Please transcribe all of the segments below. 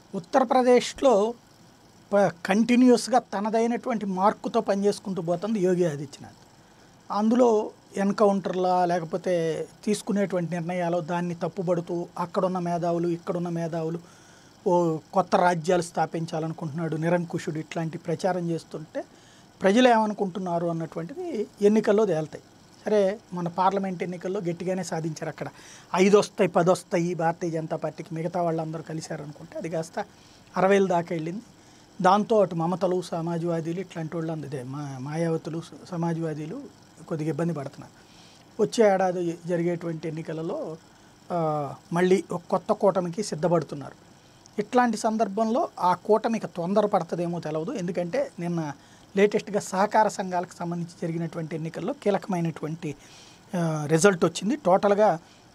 ఉత్తరప్రదేశ్లో ప- కంటిన్యూస్గా తనదైనటువంటి మార్కుతో పనిచేసుకుంటూ పోతుంది యోగి ఆదిత్యనాథ్ అందులో ఎన్కౌంటర్లా లేకపోతే తీసుకునేటువంటి నిర్ణయాలు దాన్ని తప్పుబడుతూ అక్కడున్న మేధావులు ఇక్కడున్న మేధావులు ఓ కొత్త రాజ్యాలు స్థాపించాలనుకుంటున్నాడు నిరంకుశుడు ఇట్లాంటి ప్రచారం చేస్తుంటే ప్రజలు ఏమనుకుంటున్నారు అన్నటువంటిది ఎన్నికల్లో తేలుతాయి సరే మన పార్లమెంట్ ఎన్నికల్లో గట్టిగానే సాధించారు అక్కడ ఐదు వస్తాయి పది వస్తాయి భారతీయ జనతా పార్టీకి మిగతా వాళ్ళందరూ కలిశారనుకుంటే అది కాస్త అరవైల దాకా వెళ్ళింది దాంతో అటు మమతలు సమాజ్వాదీలు ఇట్లాంటి వాళ్ళు అందే మా మాయావతులు సమాజ్వాదీలు కొద్దిగా ఇబ్బంది పడుతున్నారు వచ్చే ఏడాది జరిగేటువంటి ఎన్నికలలో ఆ, మళ్ళీ ఒక కొత్త కూటమికి సిద్ధపడుతున్నారు ఇట్లాంటి సందర్భంలో ఆ కూటమికి తొందర పడుతుందేమో తెలియదు ఎందుకంటే నిన్న లేటెస్ట్గా సహకార సంఘాలకు సంబంధించి జరిగినటువంటి ఎన్నికల్లో కీలకమైనటువంటి ఆ, రిజల్ట్ వచ్చింది టోటల్గా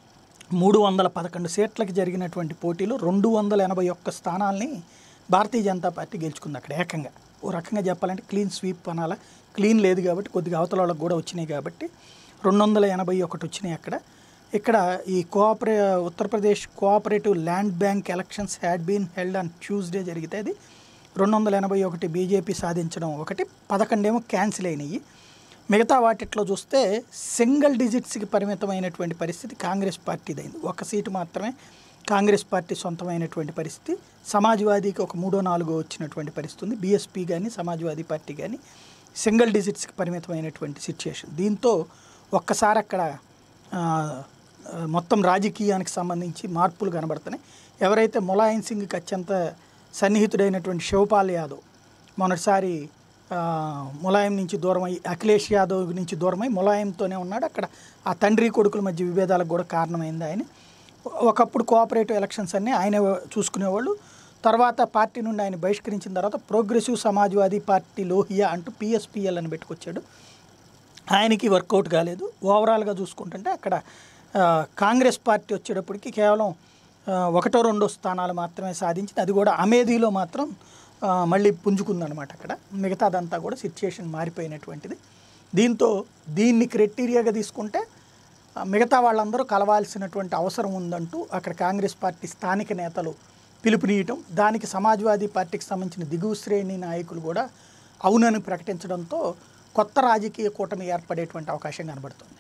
మూడు వందల పదకొండు సీట్లకి జరిగినటువంటి పోటీలో రెండు వందల ఎనభై ఒక్క స్థానాల్ని భారతీయ జనతా పార్టీ గెలుచుకుంది అక్కడ ఏకంగా ఓ రకంగా చెప్పాలంటే క్లీన్ స్వీప్ అనాలా క్లీన్ లేదు కాబట్టి కొద్దిగా అవతల వాళ్ళకి కూడా వచ్చినాయి కాబట్టి రెండు వందల ఎనభై ఒకటి వచ్చినాయి అక్కడ ఇక్కడ ఈ కోఆపరే Uttar Pradesh cooperative land bank elections had been held on Tuesday జరిగితే అది రెండు వందల ఎనభై ఒకటి బీజేపీ సాధించడం ఒకటి పదకొండేమో క్యాన్సిల్ అయినాయి మిగతా వాటిట్లో చూస్తే సింగిల్ డిజిట్స్కి పరిమితమైనటువంటి పరిస్థితి కాంగ్రెస్ పార్టీదైంది ఒక సీటు మాత్రమే కాంగ్రెస్ పార్టీ సొంతమైనటువంటి పరిస్థితి సమాజ్వాదీకి ఒక మూడో నాలుగో వచ్చినటువంటి పరిస్థితి ఉంది బీఎస్పీ కానీ సమాజ్వాదీ పార్టీ కానీ సింగిల్ డిజిట్స్కి పరిమితమైనటువంటి సిచ్యుయేషన్ దీంతో ఒక్కసారి అక్కడ ఆ, ఆ, మొత్తం రాజకీయానికి సంబంధించి మార్పులు కనబడుతున్నాయి ఎవరైతే ములాయం సింగ్కి అత్యంత సన్నిహితుడైనటువంటి శివపాల్ యాదవ్ మొన్నటిసారి ఆ, ములాయం నుంచి దూరమై అఖిలేష్ యాదవ్ నుంచి దూరమై ములాయంతోనే ఉన్నాడు అక్కడ ఆ తండ్రి కొడుకుల మధ్య విభేదాలకు కూడా కారణమైంది ఆయన ఒకప్పుడు కోఆపరేటివ్ ఎలక్షన్స్ అన్నీ ఆయనే చూసుకునేవాళ్ళు తర్వాత పార్టీ నుండి ఆయన బహిష్కరించిన తర్వాత ప్రోగ్రెసివ్ సమాజ్వాదీ పార్టీ లోహియా అంటూ పిఎస్పిఎల్ అని పెట్టుకొచ్చాడు ఆయనకి వర్కౌట్ కాలేదు ఓవరాల్గా చూసుకుంటుంటే అక్కడ ఆ, కాంగ్రెస్ పార్టీ వచ్చేటప్పటికి కేవలం ఆ, ఒకటో రెండో స్థానాలు మాత్రమే సాధించింది అది కూడా అమేధీలో మాత్రం ఆ, మళ్ళీ పుంజుకుందనమాట అక్కడ మిగతాదంతా కూడా సిచ్యుయేషన్ మారిపోయినటువంటిది దీంతో దీన్ని క్రైటీరియాగా తీసుకుంటే ఆ, మిగతా వాళ్ళందరూ కలవాల్సినటువంటి అవసరం ఉందంటూ అక్కడ కాంగ్రెస్ పార్టీ స్థానిక నేతలు పిలుపునీయటం దానికి సమాజ్వాదీ పార్టీకి సంబంధించిన దిగువ శ్రేణి నాయకులు కూడా అవునని ప్రకటించడంతో కొత్త రాజకీయ కూటమి ఏర్పడేటువంటి అవకాశం కనబడుతుంది